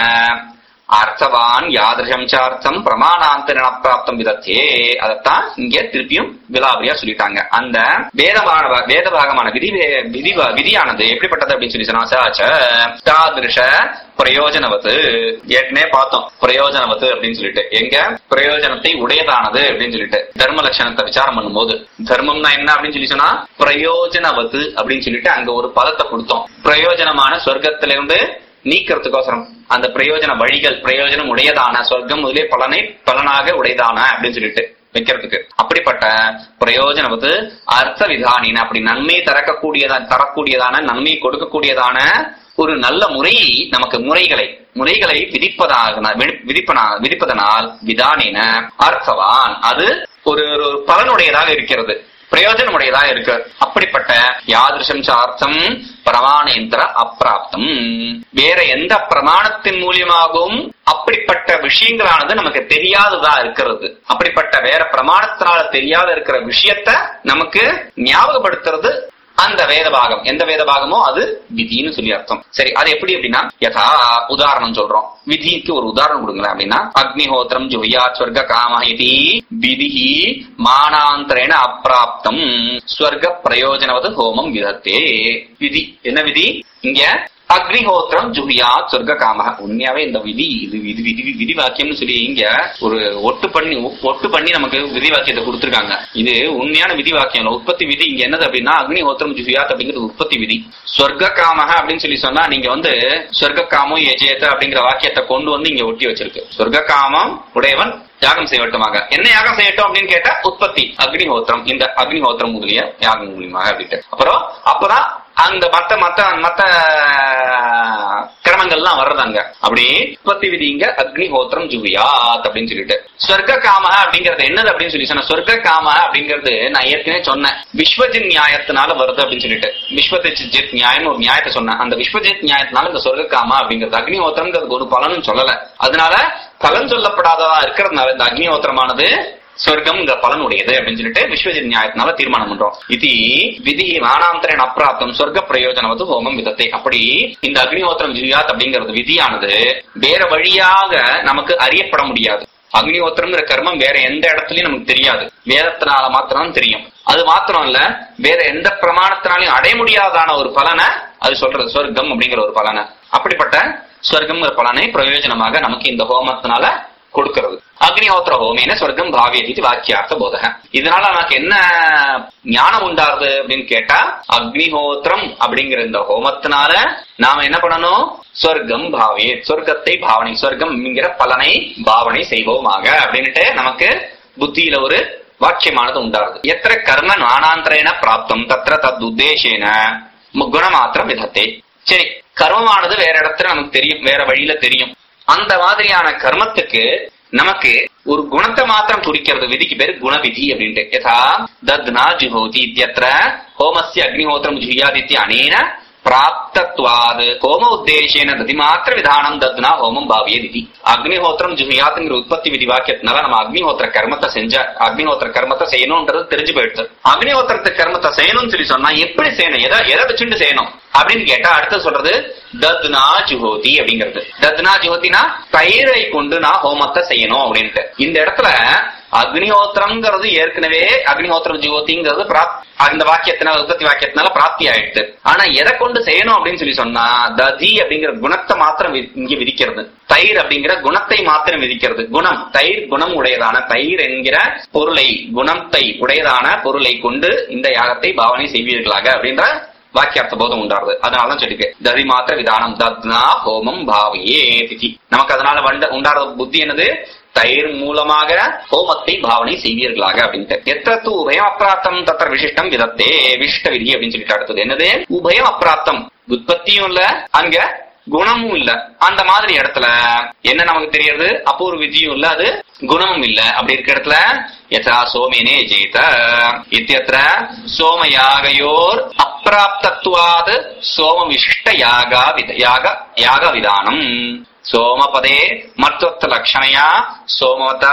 அர்த்தவான் யாதிருஷம் சார்த்தம் பிரமாணாந்தரண பிராப்தம் விதத்தே அதத்தான் இங்க திருப்பியும் விலாபரியா சொல்லிட்டாங்க அந்த வேதமான வேத பாகமான விதி வே- விதி விதியானது எப்படிப்பட்டது அப்படின்னு சொல்லி சொன்னா சச்ச தாதிருஷ பிரயோஜனவத்து ஏற்கனவே பார்த்தோம் பிரயோஜனவத்து அப்படின்னு சொல்லிட்டு எங்க பிரயோஜனத்தை உடையதானது அப்படின்னு சொல்லிட்டு தர்ம லட்சணத்தை விசாரம் பண்ணும்போது தர்மம்னா என்ன அப்படின்னு சொல்லி சொன்னா பிரயோஜனவத்து அப்படின்னு சொல்லிட்டு அங்க ஒரு பதத்தை கொடுத்தோம் பிரயோஜனமான சொர்க்கத்திலிருந்து நீக்கிறதுக்கோசரம் அந்த பிரயோஜன வழிகள் பிரயோஜனம் உடையதான சொர்க்கம் முதலே பலனை பலனாக உடையதான அப்படின்னு சொல்லிட்டு வைக்கிறதுக்கு அப்படிப்பட்ட பிரயோஜனவது அர்த்த விதானின அப்படி நன்மை தரக்கூடியதா தரக்கூடியதான நன்மை கொடுக்கக்கூடியதான ஒரு நல்ல முறையை நமக்கு முறைகளை முறைகளை விதிப்பதாக விதிப்பனா விதிப்பதனால் விதானின அர்த்தவான் அது ஒரு ஒரு பலனுடையதாக இருக்கிறது பிரயோஜனமுடையதாக இருக்கு அப்படிப்பட்ட யாதிருஷம் சார்த்தம் பிரமாணேந்திர அப்பிராப்தம் வேற எந்த பிரமாணத்தின் மூலியமாகவும் அப்படிப்பட்ட விஷயங்களானது நமக்கு தெரியாததா இருக்கிறது அப்படிப்பட்ட வேற பிரமாணத்தினால தெரியாத இருக்கிற விஷயத்த நமக்கு ஞாபகப்படுத்துறது அந்த வேத பாகம் எந்த வேத பாகமோ அது விதின்னு சொல்லி அர்த்தம் சரி அது எப்படி அப்படின்னா யதா உதாரணம் சொல்றோம் விதிக்கு ஒரு உதாரணம் கொடுங்களேன் அப்படின்னா அக்னிஹோத்திரம் ஜுஹியா ஸ்வர்க காம இது விதி மானாந்தரேன அப்பிராப்தம் ஸ்வர்க பிரயோஜனவது ஹோமம் விதத்தே விதி என்ன விதி இங்க அக்னிஹோத்திரம் ஜுஹியா சொர்க்க காமக உண்மையாவே இந்த விதி இது விதி விதி விதி வாக்கியம்னு சொல்லி இங்க ஒரு ஒட்டு பண்ணி ஒட்டு பண்ணி நமக்கு விதி வாக்கியத்தை கொடுத்திருக்காங்க இது உண்மையான விதி வாக்கியம் இல்ல. உற்பத்தி விதி இங்க என்னது அப்படின்னா அக்னிஹோத்திரம் ஜுஹியாத் அப்படிங்கிறது உற்பத்தி விதி சொர்க்க காமக அப்படின்னு சொல்லி சொன்னா நீங்க வந்து சொர்க்க காமம் எஜேத அப்படிங்கிற வாக்கியத்தை கொண்டு வந்து இங்க ஒட்டி வச்சிருக்கு சொர்க்க காமம் உடையவன் யாகம் செய்யட்டுமாக என்ன யாகம் செய்யட்டும் அப்படின்னு கேட்டா உற்பத்தி அக்னிஹோத்திரம் இந்த அக்னிஹோத்திரம் முதலிய யாகம் மூலியமாக அப்படின்ட்டு அப்புறம் அப்பதான் அந்த மத்த மத்த மத்த கிரமங்கள்லாம் வர்றதாங்க அப்படி உற்பத்தி விதிங்க அக்னிஹோத்திரம் ஜுவியாத் அப்படின்னு சொல்லிட்டு சொர்க்க காம அப்படிங்கறது என்னது அப்படின்னு சொல்லி சொன்ன சொர்க்க காம அப்படிங்கிறது நான் ஏற்கனவே சொன்னேன் விஸ்வஜித் நியாயத்தினால வருது அப்படின்னு சொல்லிட்டு விஸ்வஜித் நியாயம் ஒரு நியாயத்தை சொன்னேன் அந்த விஸ்வஜித் நியாயத்தினால இந்த சொர்க்க காம அப்படிங்கிறது அக்னிஹோத்திரம்ங்கிறது ஒரு பலனும் சொல்லல அதனால பலன் சொல்லப்படாததா இருக்கிறதுனால இந்த அக்னிஹோத்திரமானது சொர்க்கம்ங்கிற பலன் உடையது அப்படின்னு சொல்லிட்டு விஸ்வஜித் நியாயத்தினால தீர்மானம் பண்றோம் இது விதி மானாந்தரன் அப்பிராப்தம் சொர்க்க பிரயோஜனவது ஹோமம் விதத்தை அப்படி இந்த அக்னிஹோத்திரம் ஜியாத் அப்படிங்கிறது விதியானது வேற வழியாக நமக்கு அறியப்பட முடியாது அக்னிஹோத்திரம்ங்கிற கர்மம் வேற எந்த இடத்துலயும் நமக்கு தெரியாது வேதத்தினால மாத்திரம் தெரியும் அது மாத்திரம் இல்ல வேற எந்த பிரமாணத்தினாலையும் அடைய முடியாதான ஒரு பலனை அது சொல்றது சொர்க்கம் அப்படிங்கிற ஒரு பலனை அப்படிப்பட்ட ஸ்வர்க்கம்ங்கிற பலனை பிரயோஜனமாக நமக்கு இந்த ஹோமத்தினால கொடுக்கிறது அக்னிஹோத்திர ஹோமேன ஸ்வர்க்கம் பாவியதி வாக்கியார்த்த போதக இதனால நமக்கு என்ன ஞானம் உண்டாருது அப்படின்னு கேட்டா அக்னிஹோத்திரம் அப்படிங்கிற இந்த ஹோமத்தினால நாம என்ன பண்ணணும் சொர்க்கம் பாவியே சொர்க்கத்தை பாவனை சொர்க்கம்ங்கிற பலனை பாவனை செய்வோமாக அப்படின்னுட்டு நமக்கு புத்தியில ஒரு வாக்கியமானது உண்டாருது எத்திர கர்ம நானாந்தரேன பிராப்தம் தத்திர தத் உத்தேசேன குணமாத்திரம் விதத்தை சரி கர்மமானது வேற இடத்துல நமக்கு தெரியும் வேற வழியில தெரியும் அந்த மாதிரியான கர்மத்துக்கு நமக்கு ஒரு குணத்தை மாத்திரம் குறிக்கிறது விதிக்கு பேரு குணவிதி அப்படின்ட்டு யதா தத்னா ஜுஹோதி இத்தியத்திர ஹோமஸ்ய அக்னிஹோத்திரம் ஜுஹியாதித்ய அனேன பிராப்தத்வாது ஹோம உத்தேசேன ததி மாத்திர விதானம் தத்னா ஹோமம் பாவிய விதி அக்னிஹோத்திரம் ஜுஹியாத்துங்கிற உற்பத்தி விதி வாக்கியத்தினால நம்ம அக்னிஹோத்திர கர்மத்தை செஞ்ச அக்னிஹோத்திர கர்மத்தை செய்யணும்ன்றது தெரிஞ்சு போயிடுது அக்னிஹோத்திரத்தை கர்மத்தை செய்யணும்னு சொல்லி சொன்னா எப்படி செய்யணும் எதை எதை வச்சுட்டு செய்யணும் அப்படின்னு கேட்டா அடுத்து சொல்றது தத்னா ஜுஹோதி அப்படிங்கிறது தத்னா ஜுஹோதினா தயிரை கொண்டு நான் ஹோமத்தை செய்யணும் அப்படின்ட்டு இந்த இடத்துல அக்னிஹோத்திரம்ங்கிறது ஏற்கனவே அக்னிஹோத்திரம் ஜுஹோதிங்கிறது பிராப் அந்த வாக்கியத்தினால உற்பத்தி வாக்கியத்தினால பிராப்தி ஆயிடுது ஆனா எதை கொண்டு செய்யணும் அப்படின்னு சொல்லி சொன்னா ததி அப்படிங்கிற குணத்தை மாத்திரம் வி- இங்க விதிக்கிறது தயிர் அப்படிங்கிற குணத்தை மாத்திரம் விதிக்கிறது குணம் தயிர் குணம் உடையதான தயிர் என்கிற பொருளை குணத்தை உடையதான பொருளை கொண்டு இந்த யாகத்தை பாவனை செய்வீர்களாக அப்படின்ற வாக்கியார்த்த போதம் உண்டாருது அதனாலதான் சொல்லிருக்கு ததி மாத்திர விதானம் தத்னா ஹோமம் பாவியே திதி நமக்கு அதனால வந்த உண்டார புத்தி என்னது தயிர் மூலமாக ஹோமத்தை பாவனை செய்வீர்களாக அப்படின்ட்டு எத்தத்து உபயம் அப்பிராப்தம் தத்திர விசிஷ்டம் விதத்தே விசிஷ்ட விதி அப்படின்னு சொல்லிட்டு அடுத்தது என்னது உபயம் அப்பிராப்தம் உற்பத்தியும் இல்ல அங்க குணமும் இல்ல அந்த மாதிரி இடத்துல என்ன நமக்கு தெரியறது அபூர்வ விதியும் இல்ல அது குணமும் இல்ல அப்படி இருக்க இடத்துல யதா சோமேனே ஜெயித இத்தியத்திர சோமயாகயோர் அப்பிராப்தத்வாது சோம விசிஷ்ட யாகா வித யாக யாக விதானம் சோமபதே மர்த்தொத்த லட்சணையா சோமவதா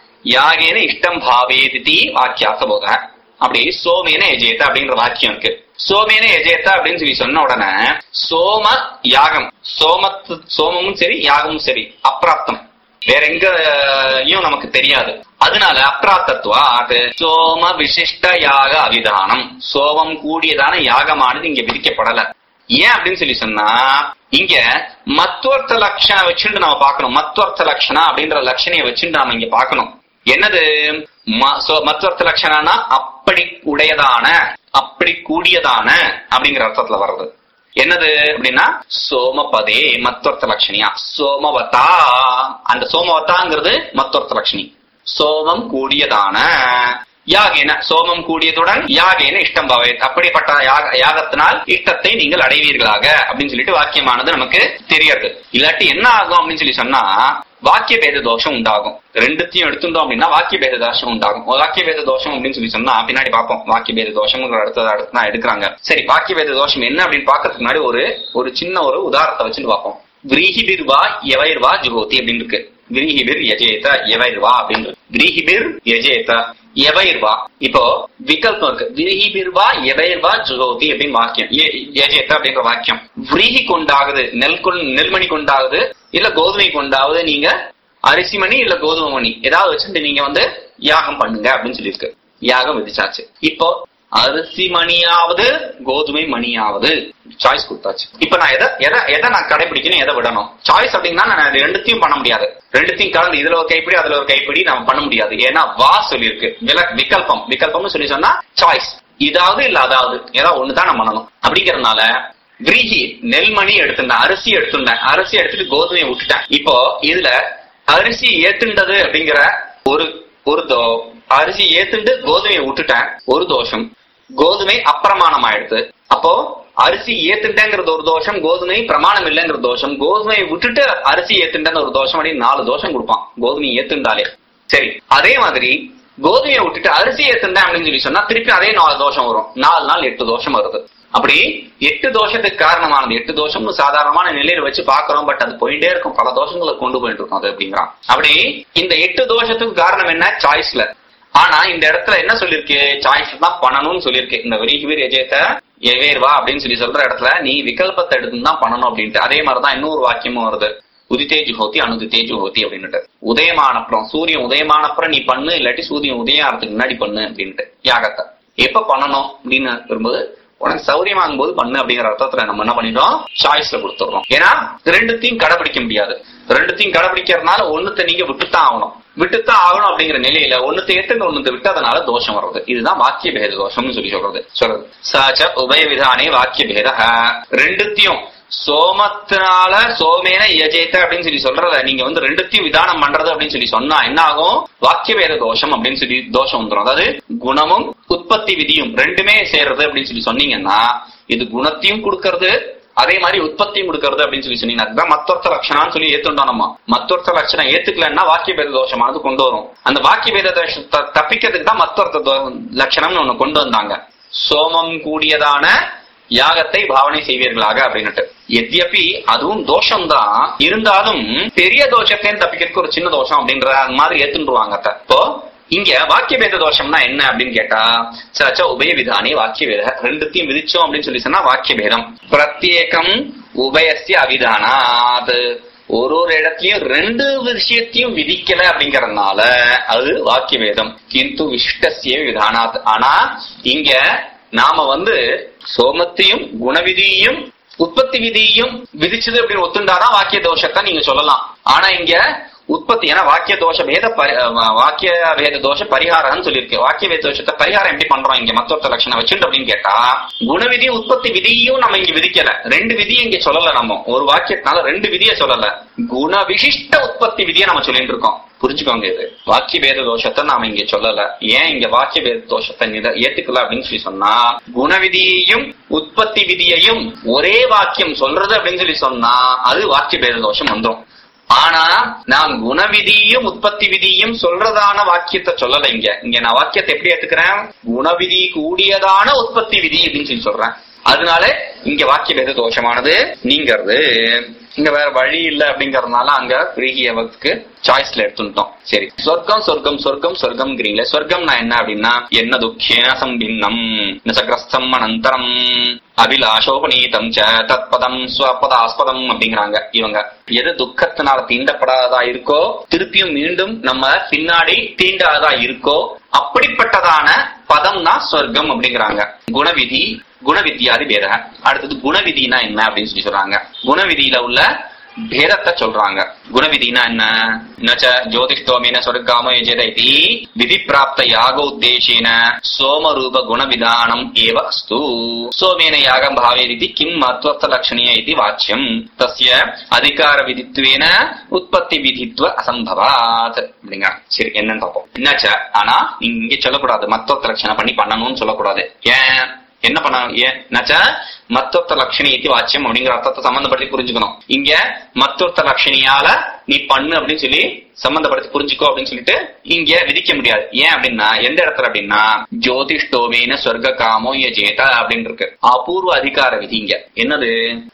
யாகேன இஷ்டம் பாவேதி வாக்கியார்த்த போத அப்படி சோமேன எஜேத்த அப்படிங்கிற வாக்கியம் இருக்கு சோமேன எஜேத்த அப்படின்னு சொல்லி சொன்ன உடனே சோம யாகம் சோமத்து சோமமும் சரி யாகமும் சரி அப்பிராப்தம் வேற எங்கயும் நமக்கு தெரியாது அதனால அப்பிராப்தத்துவா சோம விசிஷ்ட யாக அவிதானம் சோமம் கூடியதான யாகமானது இங்க விதிக்கப்படல ஏன் அப்படின்னு சொல்லி சொன்னா இங்க மத்வர்த்த லட்சணம் வச்சுட்டு நாம பார்க்கணும் மத்வர்த்த லட்சணம் அப்படின்ற லட்சணையை வச்சுட்டு நாம இங்க பார்க்கணும் என்னது ம- சோ- மத்வர்த்த லட்சணம்னா அப்படி உடையதான அப்படி கூடியதான அப்படிங்கிற அர்த்தத்துல வர்றது என்னது அப்படின்னா சோமபதே மத்வர்த்த லட்சணியா சோமவதா அந்த சோமவதாங்கிறது மத்வர்த்த லட்சணி சோமம் கூடியதான யாகேன சோமம் கூடியதுடன் யாகேன இஷ்டம் பவே அப்படிப்பட்ட யாக யாகத்தினால் இஷ்டத்தை நீங்கள் அடைவீர்களாக அப்படின்னு சொல்லிட்டு வாக்கியமானது நமக்கு தெரியறது இல்லாட்டி என்ன ஆகும் அப்படின்னு சொல்லி சொன்னா வாக்கிய பேத தோஷம் உண்டாகும் ரெண்டுத்தையும் எடுத்துட்டோம் அப்படின்னா வாக்கிய பேத தோஷம் உண்டாகும் வாக்கிய பேத தோஷம் அப்படின்னு சொல்லி சொன்னா பின்னாடி பார்ப்போம் வாக்கிய பேத தோஷம்ங்கிற அடுத்தது அடுத்து தான் எடுக்கிறாங்க சரி வாக்கிய பேத தோஷம் என்ன அப்படின்னு பாக்கிறதுக்கு முன்னாடி ஒரு ஒரு சின்ன ஒரு உதாரணத்தை வச்சுட்டு பார்ப்போம் விரீஹிபிர்வா எவைர்வா ஜுகோதி அப்படின்னு இருக்கு விரீஹிபிர் யஜேத எவைர்வா அப்படின்னு இருக்கு விரீஹிபிர் யஜேத எவைர்வா இப்போ விகல்பம் இருக்கு விரீஹிபிர்வா எவைர்வா ஜுகோதி அப்படின்னு வாக்கியம் எ- யஜேத அப்படிங்கிற வாக்கியம் விரீஹி கொண்டாகுது நெல் கொண் நெல்மணி கொண்டாகுது இல்ல கோதுமை கொண்டாவது நீங்க அரிசி மணி இல்ல கோதுமை மணி ஏதாவது வச்சுட்டு நீங்க வந்து யாகம் பண்ணுங்க அப்படின்னு சொல்லியிருக்கு யாகம் விதிச்சாச்சு இப்போ அரிசி மணியாவது கோதுமை மணியாவது சாய்ஸ் கொடுத்தாச்சு இப்ப நான் எதை எதை எதை நான் கடைபிடிக்கணும் எதை விடணும் சாய்ஸ் அப்படின்னா நான் இது ரெண்டுத்தையும் பண்ண முடியாது ரெண்டுத்தையும் கலந்து இதுல ஒரு கைப்பிடி அதுல ஒரு கைப்பிடி நம்ம பண்ண முடியாது ஏன்னா வா சொல்லியிருக்கு வில- விகல்பம் விகல்பம்னு சொல்லி சொன்னா சாய்ஸ் இதாவது இல்ல அதாவது ஏதாவது ஒண்ணுதான் நான் பண்ணணும் அப்படிங்கறதுனால விரீஹி நெல்மணி எடுத்திருந்தேன் அரிசி எடுத்திருந்தேன் அரிசி எடுத்துட்டு கோதுமையை விட்டுட்டேன் இப்போ இதுல அரிசி ஏத்துண்டது அப்படிங்கிற ஒரு ஒரு தோ அரிசி ஏத்துண்டு கோதுமையை விட்டுட்டேன் ஒரு தோஷம் கோதுமை அப்பிரமாணம் ஆயிடுது அப்போ அரிசி ஏத்துட்டேங்கிறது ஒரு தோஷம் கோதுமை பிரமாணம் இல்லைங்கிற தோஷம் கோதுமையை விட்டுட்டு அரிசி ஏத்துட்டேன்னு ஒரு தோஷம் அப்படின்னு நாலு தோஷம் கொடுப்பான் கோதுமை ஏத்துண்டாலே சரி அதே மாதிரி கோதுமையை விட்டுட்டு அரிசி ஏத்துட்டேன் அப்படின்னு சொல்லி சொன்னா திருப்பி அதே நாலு தோஷம் வரும் நாலு நாள் எட்டு தோஷம் வருது அப்படி எட்டு தோஷத்துக்கு காரணமானது எட்டு தோஷம்னு சாதாரணமான நிலையில வச்சு பாக்குறோம் பட் அது போயிட்டே இருக்கும் பல தோஷங்களை கொண்டு போயிட்டு இருக்கும் அது அப்படிங்கிறான் அப்படி இந்த எட்டு தோஷத்துக்கு காரணம் என்ன சாய்ஸ்ல ஆனா இந்த இடத்துல என்ன சொல்லிருக்கு சாய்ஸ் தான் பண்ணணும்னு சொல்லியிருக்கு இந்த விரிகுவீர் எஜயத்த எவேர்வா அப்படின்னு சொல்லி சொல்ற இடத்துல நீ விகல்பத்தை எடுத்து தான் பண்ணணும் அப்படின்ட்டு அதே மாதிரிதான் இன்னொரு வாக்கியமும் வருது உதித்தேஜு ஹோத்தி அனுதித்தேஜு ஹோத்தி அப்படின்னுட்டு உதயமானப்புறம் சூரியன் உதயமானப்புறம் நீ பண்ணு இல்லாட்டி சூரியன் உதயம் ஆகிறதுக்கு முன்னாடி பண்ணு அப்படின்ட்டு யாகத்தை எப்ப பண்ணணும் அப்படின்னு வரும்போது உனக்கு சௌரியமாகும் போது பண்ணு அப்படிங்கிற அர்த்தத்துல நம்ம என்ன பண்ணிட்டோம் சாய்ஸ்ல கொடுத்துடுறோம் ஏன்னா ரெண்டுத்தையும் கடைபிடிக்க முடியாது ரெண்டுத்தையும் கடைபிடிக்கிறதுனால ஒண்ணுத்தை நீங்க விட்டுத்தான் ஆகணும் விட்டுத்தான் ஆகணும் அப்படிங்கிற நிலையில ஒண்ணுத்தை எடுத்து ஒண்ணுத்தை விட்டதுனால தோஷம் வர்றது இதுதான் வாக்கிய பேத தோஷம்னு சொல்லி சொல்றது சொல்றது சாச்ச உபய விதானே வாக்கிய பேத ரெண்டுத்தையும் சோமத்தினால சோமேன யஜேத்த அப்படின்னு சொல்லி சொல்றத நீங்க வந்து ரெண்டுத்தையும் விதானம் பண்றது அப்படின்னு சொல்லி சொன்னா என்ன ஆகும் வாக்கிய வேத தோஷம் அப்படின்னு சொல்லி தோஷம் வந்துடும் அதாவது குணமும் உற்பத்தி விதியும் ரெண்டுமே சேர்றது அப்படின்னு சொல்லி சொன்னீங்கன்னா இது குணத்தையும் கொடுக்கறது அதே மாதிரி உற்பத்தியும் கொடுக்கறது அப்படின்னு சொல்லி சொன்னீங்கன்னா அதுதான் மத்தொர்த்த லட்சணான்னு சொல்லி ஏத்துட்டோம் நம்ம மத்தொர்த்த லட்சணம் ஏத்துக்கலன்னா வாக்கிய பேத தோஷமானது கொண்டு வரும் அந்த வாக்கிய பேத தோஷத்தை தப்பிக்கிறதுக்கு தான் மத்தொர்த்த தோ- லட்சணம்னு ஒண்ணு கொண்டு வந்தாங்க சோமம் கூடியதான யாகத்தை பாவனை செய்வீர்களாக அப்படின்னுட்டு எத்யபி அதுவும் தோஷம்தான் இருந்தாலும் பெரிய தோஷத்தையும் தப்பிக்கிறதுக்கு ஒரு சின்ன தோஷம் அப்படின்ற மாதிரி ஏத்துருவாங்க அத. இப்போ இங்க வாக்கிய பேத தோஷம்னா என்ன அப்படின்னு கேட்டா சச்ச உபய விதானி வாக்கிய பேத ரெண்டுத்தையும் விதிச்சோம் அப்படின்னு சொல்லி சொன்னா வாக்கிய பேதம் பிரத்யேகம் உபயசிய அவிதானாத் ஒரு ஒரு இடத்துலயும் ரெண்டு விஷயத்தையும் விதிக்கல அப்படிங்கறதுனால அது வாக்கிய வேதம் கிந்து விசிஷ்டசிய விதானாத் ஆனா இங்க நாம வந்து சோமத்தையும் குணவிதியையும் உற்பத்தி விதியையும் விதிச்சது அப்படின்னு ஒத்துண்டாதான் வாக்கிய தோஷத்தை நீங்க சொல்லலாம் ஆனா இங்க உற்பத்தி ஏன்னா வாக்கிய தோஷ பேத பரி- அஹ் வாக்கிய வேத தோஷ பரிகாரம்னு சொல்லியிருக்கு வாக்கிய வேத தோஷத்தை பரிகாரம் எப்படி பண்றோம் இங்க மத்தொருத்த லட்சணம் வச்சுட்டு அப்படின்னு கேட்டா குணவிதி உற்பத்தி விதியும் நம்ம இங்க விதிக்கல ரெண்டு விதியை இங்க சொல்லல நம்ம ஒரு வாக்கியத்தினால ரெண்டு விதியை சொல்லல குண விசிஷ்ட உற்பத்தி விதியை நம்ம சொல்லிட்டு இருக்கோம் புரிஞ்சுக்கோங்க இது வாக்கிய பேத தோஷத்தை நாம இங்க சொல்லல ஏன் இங்க வாக்கிய பேத தோஷத்தை நித- ஏத்துக்கல அப்படின்னு சொல்லி சொன்னா குணவிதியையும் உற்பத்தி விதியையும் ஒரே வாக்கியம் சொல்றது அப்படின்னு சொல்லி சொன்னா அது வாக்கிய பேத தோஷம் வந்துரும் ஆனா நான் குணவிதியும் உற்பத்தி விதியும் சொல்றதான வாக்கியத்தை சொல்லல இங்க இங்க நான் வாக்கியத்தை எப்படி எடுத்துக்கிறேன் குணவிதி கூடியதான உற்பத்தி விதி அப்படின்னு சொல்லி சொல்றேன் அதனால இங்க வாக்கிய பேத தோஷமானது நீங்கிறது இங்க வேற வழி இல்ல அப்படிங்கறதுனால அங்க பிரிகியவத்துக்கு சாய்ஸ்ல எடுத்துட்டோம் சரி சொர்க்கம் சொர்க்கம் சொர்க்கம் சொர்க்கம்ங்கிறீங்களே சொர்க்கம்னா என்ன அப்படின்னா என்ன துக்கேன சம்பின்னம் நசகிரஸ்தம் அனந்தரம் அபிலாஷோபநீதம் ச தத்பதம் ஸ்வபதாஸ்பதம் அப்படிங்கிறாங்க இவங்க எது துக்கத்தினால தீண்டப்படாததா இருக்கோ திருப்பியும் மீண்டும் நம்ம பின்னாடி தீண்டாததா இருக்கோ அப்படிப்பட்டதான பதம் தான் சொர்க்கம் அப்படிங்கிறாங்க குணவிதி குணவித்யாதி பேத அடுத்தது குணவிதினா என்ன அப்படின்னு சொல்லி சொல்றாங்க குணவிதியில உள்ள பேதத்தை சொல்றாங்க குணவிதினா என்ன நச்ச ஜோதிஷ்டோமேன சொர்க்காம யஜத இதி விதி பிராப்த யாக உத்தேசேன சோமரூப குணவிதானம் ஏவ அஸ்து சோமேன யாகம் பாவேதி கிம் மத்வர்த்த லட்சணிய இது வாச்சியம் தஸ்ய அதிகார விதித்வேன உற்பத்தி விதித்வ அசம்பவாத் அப்படிங்க சரி என்னன்னு பார்ப்போம் என்னாச்ச ஆனா நீங்க இங்க சொல்லக்கூடாது மத்வர்த்த லட்சணம் பண்ணி பண்ணணும்னு சொல்லக்கூடாது ஏன் என்ன பண்ண ஏன் நச்ச மத்தொத்த லட்சணி இது வாச்சியம் அப்படிங்கிற அர்த்தத்தை சம்பந்தப்படுத்தி புரிஞ்சுக்கணும் இங்க மத்தொத்த லட்சணியால நீ பண்ணு அப்படின்னு சொல்லி சம்பந்தப்படுத்தி புரிஞ்சுக்கோ அப்படின்னு சொல்லிட்டு இங்க விதிக்க முடியாது ஏன் அப்படின்னா எந்த இடத்துல அப்படின்னா ஜோதிஷ்டோமேன சொர்க்க காமோ ஜேத அப்படின்னு இருக்கு அபூர்வ அதிகார விதி இங்க என்னது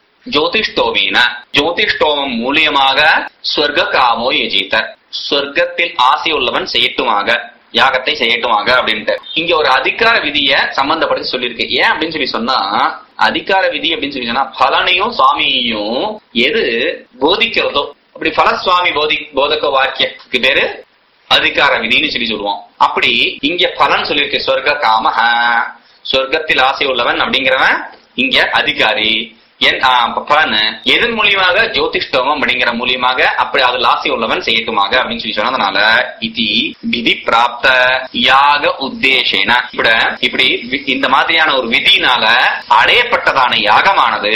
ஜோதிஷ்டோமேன ஜோதிஷ்டோமம் மூலியமாக சொர்க்க காமோ யஜீத சொர்க்கத்தில் ஆசை உள்ளவன் செய்யட்டுமாக யாகத்தை செய்யட்டுமாக அப்படின்ட்டு இங்க ஒரு அதிகார விதிய சம்பந்தப்படுத்தி சொல்லியிருக்கு ஏன் அப்படின்னு சொல்லி சொன்னா அதிகார விதி அப்படின்னு சொல்லி சொன்னா பலனையும் சுவாமியையும் எது போதிக்கிறதோ அப்படி பலசுவாமி போதி போதக வாக்கியத்துக்கு பேரு அதிகார விதின்னு சொல்லி சொல்லுவோம் அப்படி இங்க பலன் சொல்லியிருக்கு சொர்க்க காமஹ சொர்க்கத்தில் ஆசை உள்ளவன் அப்படிங்கிறவன் இங்க அதிகாரி என் ஆ, பலன் எதன் மூலியமாக ஜோதிஷ்டோமம் அப்படிங்கிற மூலியமாக அப்படி அதில் ஆசை உள்ளவன் செய்யட்டுமாக அப்படின்னு சொல்லி சொன்னதுனால இது விதி பிராப்த யாக உத்தேசேன இப்பட இப்படி வி- இந்த மாதிரியான ஒரு விதியினால அடையப்பட்டதான யாகமானது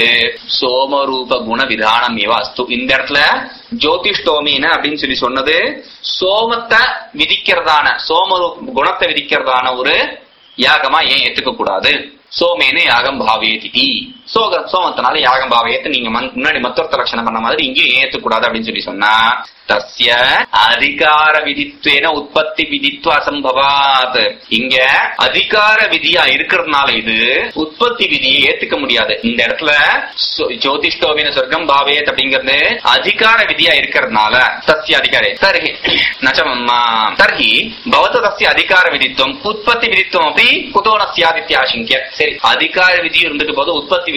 சோமரூப குண விதானம் இவ அஸ்து இந்த இடத்துல ஜோதிஷ்டோமின அப்படின்னு சொல்லி சொன்னது சோமத்தை விதிக்கிறதான சோமரூப குணத்தை விதிக்கிறதான ஒரு யாகமா ஏன் ஏத்துக்க கூடாது சோமேனு யாகம் பாவேதி சோக சோமத்தினால யாகம் பாவேத்து நீங்க மன்- முன்னாடி மத்தொருத்த லட்சணம் பண்ண மாதிரி இங்கேயும் ஏத்துக்க கூடாது அப்படின்னு சொல்லி சொன்னா தஸ்ய அதிகார விதித்வேன உற்பத்தி விதித்வ அசம்பவாத் இங்க அதிகார விதியா இருக்கிறதுனால இது உற்பத்தி விதியை ஏத்துக்க முடியாது இந்த இடத்துல சோ- ஜோதிஷ்டோவின சொர்க்கம் பாவேத் அப்படிங்கிறது அதிகார விதியா இருக்கிறதுனால தஸ்ய அதிகாரி தர்ஹி நச்சம் தர்ஹி பவத தஸ்ய அதிகார விதித்துவம் உற்பத்தி விதித்துவம் அப்படி குதோ ந ஸ்யாத் இத்தியாசங்கிய சரி அதிகார விதி இருந்துட்டு போது உற்பத்தி விதி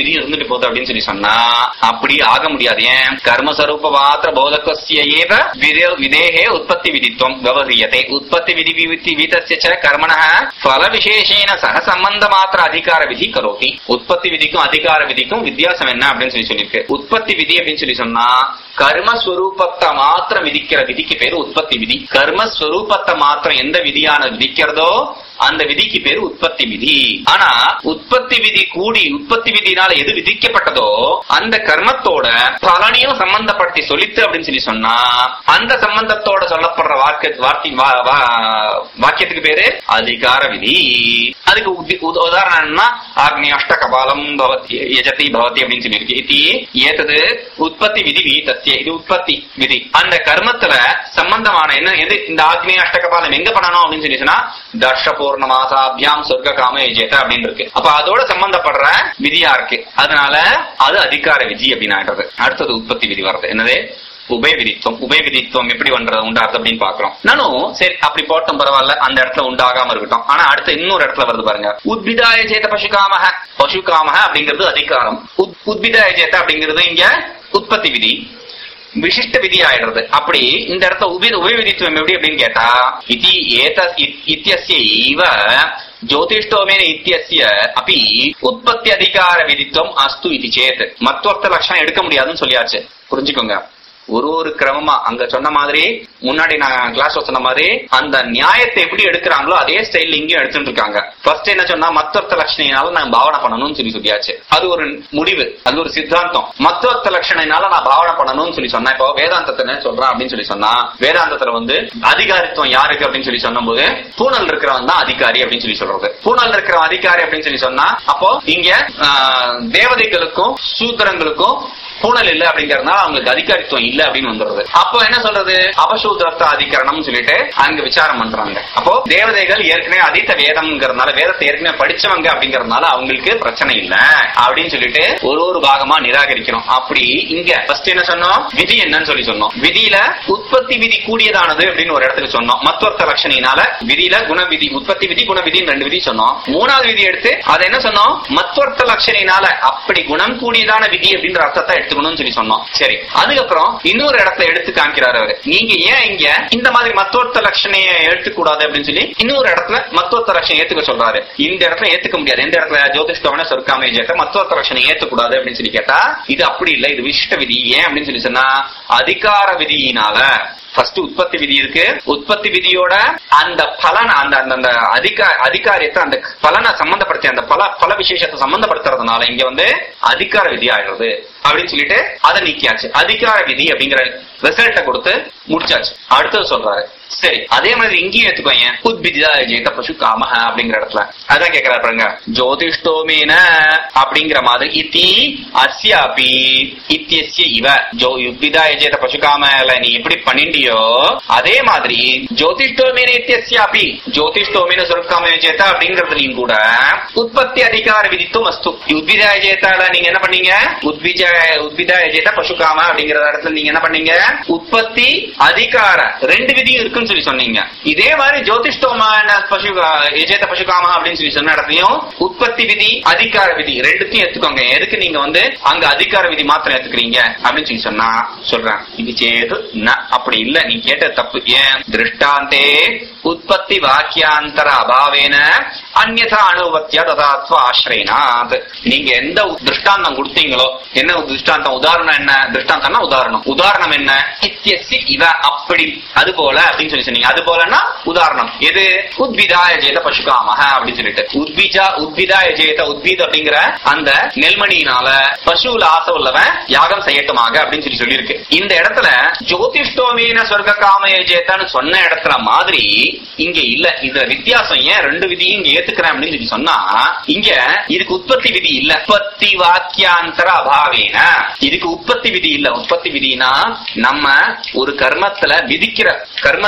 விதி இருந்துட்டு போகுது அப்படின்னு சொல்லி சொன்னா அப்படி ஆக முடியாது ஏன் கர்மஸ்வரூப மாத்திர போதகசிய ஏவ விதே- விதேகே உற்பத்தி விதித்துவம் விவரியதே உற்பத்தி விதி விதி விதஸ்ய ச கர்மணः பல விசேஷேன சக சம்பந்த மாத்திர அதிகார விதி கரோதி உற்பத்தி விதிக்கும் அதிகார விதிக்கும் வித்தியாசம் என்ன அப்படின்னு சொல்லி சொல்லியிருக்கு உற்பத்தி விதி அப்படின்னு சொல்லி சொன்னா கர்மஸ்வரூபத்தை மாத்திரம் விதிக்கிற விதிக்கு பேரு உற்பத்தி விதி கர்மஸ்வரூபத்தை மாத்திரம் எந்த விதியான விதிக்கிறதோ அந்த விதிக்கு பேரு உற்பத்தி விதி ஆனா உற்பத்தி விதி கூடி உற்பத்தி விதினால எது விதிக்கப்பட்டதோ அந்த கர்மத்தோட பலனையும் சம்பந்தப்படுத்தி சொல்லித்து அப்படின்னு சொல்லி சொன்னா அந்த சம்பந்தத்தோட சொல்லப்படுற வாக்கு வார்த்தை வா- வா- வாக்கியத்துக்கு பேரு அதிகார விதி அதுக்கு உதி- உத- உதாரணம் என்னன்னா ஆக்னி அஷ்ட கபாலம் பவதி யஜதி பவதி அப்படின்னு சொல்லியிருக்கு இது ஏத்தது உற்பத்தி விதி வீதத்திய இது உற்பத்தி விதி அந்த கர்மத்துல சம்பந்தமான என்ன எது இந்த ஆக்னி அஷ்ட கபாலம் எங்க பண்ணணும் அப்படின்னு சொல்லி சொன்னா தர்ஷ பூர்ண மாசாபியாம் சொர்க்க காம விஜேத அப்படின்னு இருக்கு அப்ப அதோட சம்பந்தப்படுற விதியா இருக்கு அதனால அது அதிகார விதி அப்படின்னு ஆயிடுறது அடுத்தது உற்பத்தி விதி வருது என்னது உபய விதித்துவம் உபய விதித்துவம் எப்படி பண்றது உண்டாது அப்படின்னு பாக்குறோம் நானும் சரி அப்படி போட்டோம் பரவாயில்ல அந்த இடத்துல உண்டாகாம இருக்கட்டும் ஆனா அடுத்து இன்னொரு இடத்துல வருது பாருங்க உத்பிதாய சேத பசுகாமக பசுகாமக அப்படிங்கிறது அதிகாரம் உத்- உத்பிதாய சேத அப்படிங்கிறது இங்க உற்பத்தி விதி விசிஷ்ட விதி ஆயிடுறது அப்படி இந்த இடத்துல உபி உபயவிதித்துவம் எப்படி அப்படின்னு கேட்டா இது ஏத இத்- இத்தியஸ்ய இவ ஜோதிஷ்டோமேன இத்தியஸ்ய அப்படி உற்பத்தி அதிகார விதித்துவம் அஸ்து இது சேத் மத்தொர்த்த லட்சணம் எடுக்க முடியாதுன்னு சொல்லியாச்சு புரிஞ்சுக்கோங்க ஒரு ஒரு கிரமமா அங்க சொன்ன மாதிரி முன்னாடி நான் கிளாஸ் சொன்ன மாதிரி அந்த நியாயத்தை எப்படி எடுக்கிறாங்களோ அதே ஸ்டைல் இங்கேயும் எடுத்துட்டு இருக்காங்க ஃபர்ஸ்ட் என்ன சொன்னா மத்தொர்த்த லட்சணையினால நான் பாவனை பண்ணணும்னு சொல்லி சொல்லியாச்சு அது ஒரு முடிவு அது ஒரு சித்தாந்தம் மத்தொர்த்த லட்சணையினால நான் பாவனை பண்ணணும்னு சொல்லி சொன்னா இப்போ வேதாந்தத்தை என்ன சொல்றான் அப்படின்னு சொல்லி சொன்னா வேதாந்தத்துல வந்து அதிகாரித்துவம் யாருக்கு அப்படின்னு சொல்லி சொன்னபோது பூனல் இருக்கிறவன் தான் அதிகாரி அப்படின்னு சொல்லி சொல்றது பூனல் இருக்கிறவன் அதிகாரி அப்படின்னு சொல்லி சொன்னா அப்போ இங்க ஆஹ், தேவதைகளுக்கும் சூத்திரங்களுக்கும் பூனல் இல்ல அப்படிங்கறதுனால அவங்களுக்கு அதிகாரித்துவம் இல்ல அப்படின்னு வந்துடுறது அப்போ என்ன சொல்றது அபசூத்திரத்த அதிகரணம் சொல்லிட்டு அங்க விசாரம் பண்றாங்க அப்போ தேவதைகள் ஏற்கனவே அதித்த வேதம்ங்கிறதுனால வேதத்தை ஏற்கனவே படிச்சவங்க அப்படிங்கறதுனால அவங்களுக்கு பிரச்சனை இல்ல அப்படின்னு சொல்லிட்டு ஒரு ஒரு பாகமா நிராகரிக்கிறோம் அப்படி இங்க ஃபர்ஸ்ட் என்ன சொன்னோம் விதி என்னன்னு சொல்லி சொன்னோம் விதியில உற்பத்தி விதி கூடியதானது அப்படின்னு ஒரு இடத்துக்கு சொன்னோம் மத்வர்த்த லட்சணினால விதியில குண விதி உற்பத்தி விதி குண விதின்னு ரெண்டு விதி சொன்னோம் மூணாவது விதி எடுத்து அதை என்ன சொன்னோம் மத்வர்த்த லட்சணினால அப்படி குணம் கூடியதான விதி அப்படின்ற அர்த்தத்தை எடுத்துக்கணும்னு சொல்லி சொன்னோம் சரி அதுக்கப்புறம் இன்னொரு இடத்துல எடுத்து காமிக்கிறாரு அவரு நீங்க ஏன் இங்க இந்த மாதிரி மத்தோர்த்த லட்சணையை எடுத்துக்கூடாது அப்படின்னு சொல்லி இன்னொரு இடத்துல மத்தோர்த்த லட்சணம் ஏத்துக்க சொல்றாரு இந்த இடத்துல ஏத்துக்க முடியாது எந்த இடத்துல ஜோதிஷ்டவன சொர்க்காமே ஜெயத்த மத்தோர்த்த லட்சணம் ஏத்துக்கூடாது அப்படின்னு சொல்லி கேட்டா இது அப்படி இல்ல இது விசிஷ்ட விதி ஏன் அப்படின்னு சொல்லி சொன்னா அதிகார விதியினால ஃபர்ஸ்ட் உற்பத்தி விதி இருக்கு உற்பத்தி விதியோட அந்த பலன் அந்த அந்த அந்த அதிகா அதிகாரியத்தை அந்த பலனை சம்பந்தப்படுத்தி அந்த பல பல விசேஷத்தை சம்பந்தப்படுத்துறதுனால இங்க வந்து அதிகார விதி ஆயிடுறது அப்படின்னு சொல்லிட்டு அதை நீக்கியாச்சு அதிகார விதி அப்படிங்கிற ரிசல்ட்டை கொடுத்து முடிச்சாச்சு அடுத்தது சொல்றாரு சரி அதே மாதிரி இங்கேயும் எடுத்துக்கோங்க உத்பிதிதா ஜெயித்த பசு காமஹ அப்படிங்கிற இடத்துல அதான் கேக்குறாரு பாருங்க ஜோதிஷ்டோமேன அப்படிங்கிற மாதிரி இத்தி அஸ்யாபி இத்தியஸ்ய இவ ஜோ உத்பிதா ஜெயித்த பசு காமல நீ எப்படி பண்ணிண்டியோ அதே மாதிரி ஜோதிஷ்டோமேன இத்தியஸ்யாபி ஜோதிஷ்டோமேன சொற்காம ஜெயத்த அப்படிங்கறதுலயும் கூட உற்பத்தி அதிகார விதித்தும் அஸ்து உத்பிதா ஜெயத்தால நீங்க என்ன பண்ணீங்க உத்பிஜ உத்பிதா ஜெயத்த பசுகாம அப்படிங்கிற இடத்துல நீங்க என்ன பண்ணீங்க உற்பத்தி அதிகார ரெண்டு விதியும் இருக்குன்னு சொல்லி சொன்னீங்க இதே மாதிரி ஜோதிஷ்டோமான பசு எஜேத பசுகாம அப்படின்னு சொல்லி சொன்ன இடத்துலயும் உற்பத்தி விதி அதிகார விதி ரெண்டுத்தையும் எடுத்துக்கோங்க எதுக்கு நீங்க வந்து அங்க அதிகார விதி மாத்திரம் எடுத்துக்கிறீங்க அப்படின்னு சொல்லி சொன்னா சொல்றேன் இது சேது ந அப்படி இல்ல நீ கேட்ட தப்பு ஏன் திருஷ்டாந்தே உற்பத்தி வாக்கியாந்தர அபாவேன அந்யதா அனுபத்தியா ததாத்வ ஆசிரியனாத் நீங்க எந்த உ- திருஷ்டாந்தம் கொடுத்தீங்களோ என்ன ஒரு திருஷ்டாந்தம் உதாரணம் என்ன திருஷ்டாந்தம்னா உதாரணம் உதாரணம் என்ன இத்தியசி இவ அப்படி அது போல அப்படின்னு சொல்லி சொன்னீங்க அது போலன்னா உதாரணம் எது உத்விதாய ஜெயத பசுகாமக அப்படின்னு சொல்லிட்டு உத்விஜா உத்விதாய ஜெயத உத்வீத் அப்படிங்கிற அந்த நெல்மணியினால பசுல ஆசை உள்ளவன் யாகம் செய்யட்டுமாக அப்படின்னு சொல்லி சொல்லியிருக்கு இந்த இடத்துல ஜோதிஷ்டோமீன சொர்க்க காமய ஜெயத்தான்னு சொன்ன இடத்துல மாதிரி இங்க இல்ல இதுல வித்தியாசம் ஏன் ரெண்டு விதியும் இங்க ஏத்துக்கிறேன் அப்படின்னு சொல்லி சொன்னா இங்க இதுக்கு உற்பத்தி விதி இல்ல உற்பத்தி வாக்கியாந்தர அபாவேன இதுக்கு உற்பத்தி விதி இல்ல உற்பத்தி விதினா நம்ம ஒரு கர்மத்துல விதிக்கிற கர்மத்தை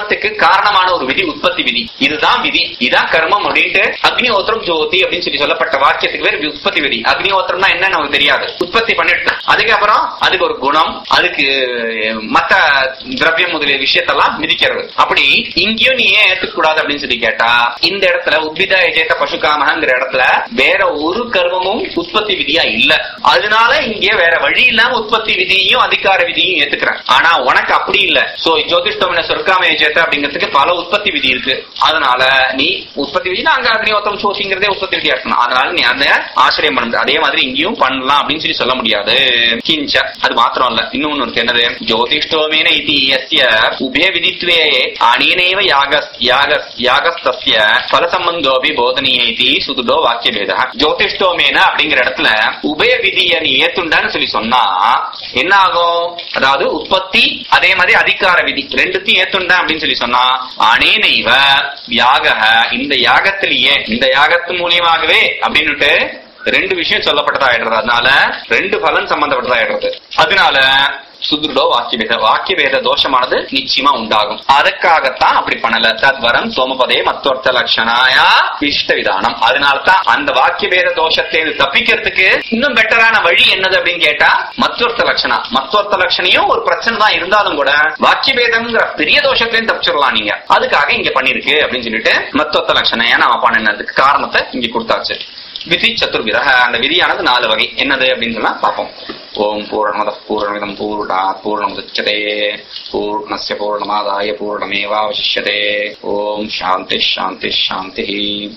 கர்மத்துக்கு காரணமான ஒரு விதி உற்பத்தி விதி இதுதான் விதி இதான் கர்மம் அப்படின்ட்டு அக்னிஹோத்திரம் ஜோதி அப்படின்னு சொல்லி சொல்லப்பட்ட வாக்கியத்துக்கு பேர் உற்பத்தி விதி அக்னிஹோத்திரம்னா என்ன நமக்கு தெரியாது உற்பத்தி பண்ணிட்டு அதுக்கப்புறம் அதுக்கு ஒரு குணம் அதுக்கு மத்த திரவியம் முதலிய விஷயத்தெல்லாம் மிதிக்கிறது அப்படி இங்கேயும் நீ ஏன் ஏத்துக்க கூடாது அப்படின்னு சொல்லி கேட்டா இந்த இடத்துல உத்வித எஜேத பசுகாமங்கிற இடத்துல வேற ஒரு கர்மமும் உற்பத்தி விதியா இல்ல அதனால இங்கே வேற வழி இல்லாம உற்பத்தி விதியையும் அதிகார விதியும் ஏத்துக்கிறேன் ஆனா உனக்கு அப்படி இல்ல சோ ஜோதிஷ்டோமன சொர்க்காம எஜேத அப்படிங்கிறதுக்கு பல உற்பத்தி விதி இருக்கு அதனால நீ உற்பத்தி விதினா அங்க அக்னிஹோத்திரம் சோசிங்கிறதே உற்பத்தி விதியா இருக்கணும் அதனால நீ அந்த ஆசிரியம் பண்ண அதே மாதிரி இங்கேயும் பண்ணலாம் அப்படின்னு சொல்லி சொல்ல முடியாது கிஞ்ச அது மாத்திரம் இல்ல இன்னொன்னு இருக்கு என்னது ஜோதிஷ்டோமேன இது எஸ்ய உபய விதித்வே அனேனைவ யாகஸ் யாகஸ் யாகஸ்தஸ்ய பல சம்பந்தோபி போதனீய இது சுதுடோ வாக்கிய பேத ஜோதிஷ்டோமேன அப்படிங்கிற இடத்துல உபய விதிய நீ ஏத்துண்டான்னு சொல்லி சொன்னா என்ன ஆகும் அதாவது உற்பத்தி அதே மாதிரி அதிகார விதி ரெண்டுத்தையும் ஏத்துண்டா அப்படின்னு சொல்லி சொன்னா அனேனைவ யாக இந்த யாகத்திலேயே இந்த யாகத்து மூலியமாகவே அப்படின்னுட்டு ரெண்டு விஷயம் சொல்லப்பட்டதா ஆயிடுறது அதனால ரெண்டு பலன் சம்பந்தப்பட்டதா ஆயிடுறது அதனால சுதுருடோ வாக்கியபேத வாக்கியபேத தோஷமானது நிச்சயமா உண்டாகும் அதுக்காகத்தான் அப்படி பண்ணல தத்வரம் சோமபதே மத்தொர்த்த லட்சணாயா இஷ்ட விதானம் அதனாலதான் அந்த வாக்கியபேத தோஷத்தை தப்பிக்கிறதுக்கு இன்னும் பெட்டரான வழி என்னது அப்படின்னு கேட்டா மத்தொர்த்த லட்சணா மத்தொர்த்த லட்சணையும் ஒரு பிரச்சனை தான் இருந்தாலும் கூட வாக்கியபேதம்ங்கிற பெரிய தோஷத்தையும் தப்பிச்சிடலாம் நீங்க அதுக்காக இங்க பண்ணிருக்கு அப்படின்னு சொல்லிட்டு மத்தொர்த்த லட்சணையா நாம பண்ணினதுக்கு காரணத்தை இங்க கொடுத்தாச்சு விதி சதுர்வித அந்த விதியானது நாலு வகை என்னது அப்படின்னு சொன்னா பார்ப்போம் ஓம் பூர்ணமத பூர்ணமிதம் பூர்ணா பூர்ணமுதச்சதே பூர்ணஸ்ய பூர்ணமாதாய பூர்ணமேவாவசிஷ்யதே ஓம் சாந்தி சாந்தி சாந்தி